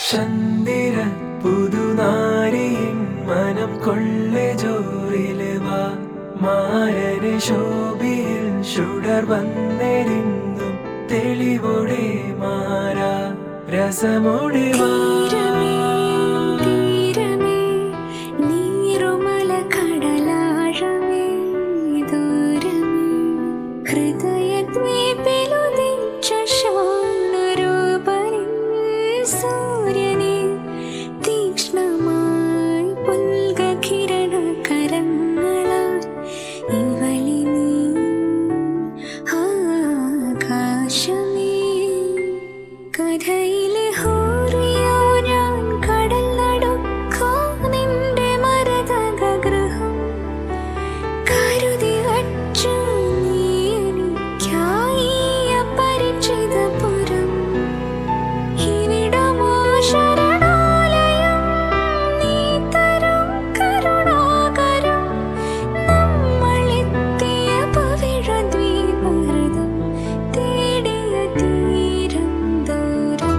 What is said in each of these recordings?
ചന്ദ്ര പുതുനാരിയിൻ മനം കൊള്ളെ ജോറില് വാ മാരന് ശോഭിയിൽ ചുടർ വന്നെരിന്നും തെളിവോടെ മാറാ രസമോടെ വാ തീരമേ നീറുമല കടലാഴമേ ദൂരമേ ഹൃദയദ്വീപിലുദിച്ച ശാണരൂപനിൻ സൂര്യനെ തീക്ഷ്ണമായി പുൽകകിരണ കരങ്ങളാൽ ഇവളി നീ ആകാശമേ കഥയിലെ ഹോറിയോ ഞാൻ കടൽ നടുക്കോ നിന്റെ മരതകഗൃഹം കരുതി വച്ചു നീ എനിക്കായി അപരിചിതപുരം ഇവിടമോ ശരണാലയം നീ തരും കരുണാകരം നമ്മളെത്തിയ പവിഴദ്വീപഹൃതം തേടിയ തീരം ദൂരം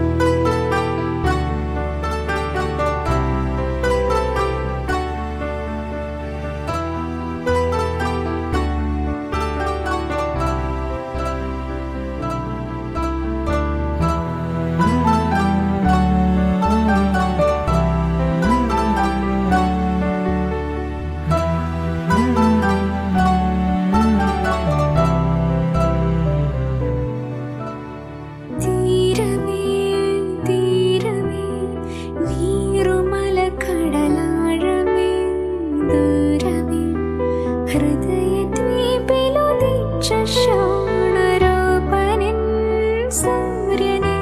തീരമേ തീരമേ നീറുമല കടലാഴമേ ദൂരമേ ഹൃദയദ്വീപിലുദിച്ച ശാണരൂപനിൻ സൂര്യനെ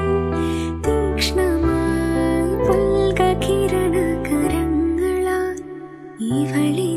തീക്ഷ്ണമായി പുൽകകിരണ കരങ്ങളാൽ ഇവളെ